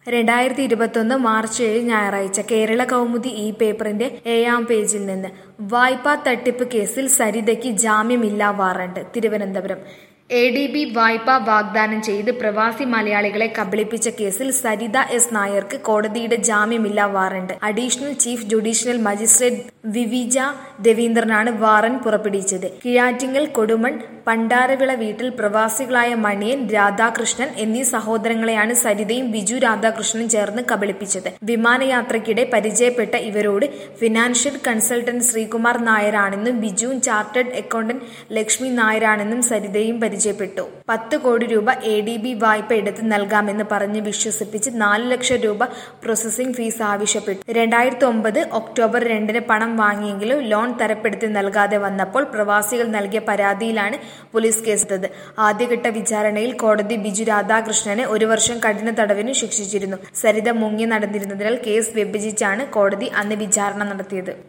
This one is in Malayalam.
രണ്ടായിരത്തി ഇരുപത്തൊന്ന് മാർച്ച് ഏഴ് ഞായറാഴ്ച കേരള കൗമുദി ഈ പേപ്പറിന്റെ ഏഴാം പേജിൽ നിന്ന് വായ്പാ തട്ടിപ്പ് കേസിൽ സരിതയ്ക്ക് ജാമ്യമില്ലാ warrant Thiruvananthapuram A D B വായ്പ വാഗ്ദാനം ചെയ്ത് പ്രവാസി മലയാളികളെ കബളിപ്പിച്ച കേസിൽ സരിത എസ് നായർക്ക് കോടതിയുടെ ജാമ്യമില്ലാ warrant additional chief judicial magistrate വിവിജ രവീന്ദ്രനാണ് വാറന്റ് പുറപ്പെടുവിച്ചത് കിഴാറ്റിങ്ങൽ കൊടുമൺ പണ്ടാരവിള വീട്ടിൽ പ്രവാസികളായ മണിയൻ രാധാകൃഷ്ണൻ എന്നീ സഹോദരങ്ങളെയാണ് സരിതയും ബിജു രാധാകൃഷ്ണനും ചേർന്ന് കബളിപ്പിച്ചത് വിമാനയാത്രയ്ക്കിടെ പരിചയപ്പെട്ട ഇവരോട് ഫിനാൻഷ്യൽ കൺസൾട്ടന്റ് ശ്രീകുമാർ നായരാണെന്നും ബിജുവും ചാർട്ടേഡ് അക്കൗണ്ടന്റ് ലക്ഷ്മി നായരാണെന്നും സരിതയും പരിചയപ്പെട്ടു പത്ത് കോടി രൂപ എ ഡി ബി വായ്പ എടുത്ത് നൽകാമെന്ന് പറഞ്ഞ് വിശ്വസിപ്പിച്ച് നാല് ലക്ഷം രൂപ പ്രോസസിംഗ് ഫീസ് ആവശ്യപ്പെട്ടു രണ്ടായിരത്തി ഒമ്പത് ഒക്ടോബർ രണ്ടിന് പണം വാങ്ങിയെങ്കിലും ലോൺ തരപ്പെടുത്തി നൽകാതെ വന്നപ്പോൾ പ്രവാസികൾ നൽകിയ പരാതിയിലാണ് പോലീസ് കേസെടുത്തത് ആദ്യഘട്ട വിചാരണയിൽ കോടതി ബിജു രാധാകൃഷ്ണനെ ഒരു വർഷം കഠിന തടവിന് ശിക്ഷിച്ചിരുന്നു സരിത മുങ്ങി നടന്നിരുന്നതിനാൽ കേസ് വിഭജിച്ചാണ് കോടതി അന്ന് വിചാരണ നടത്തിയത്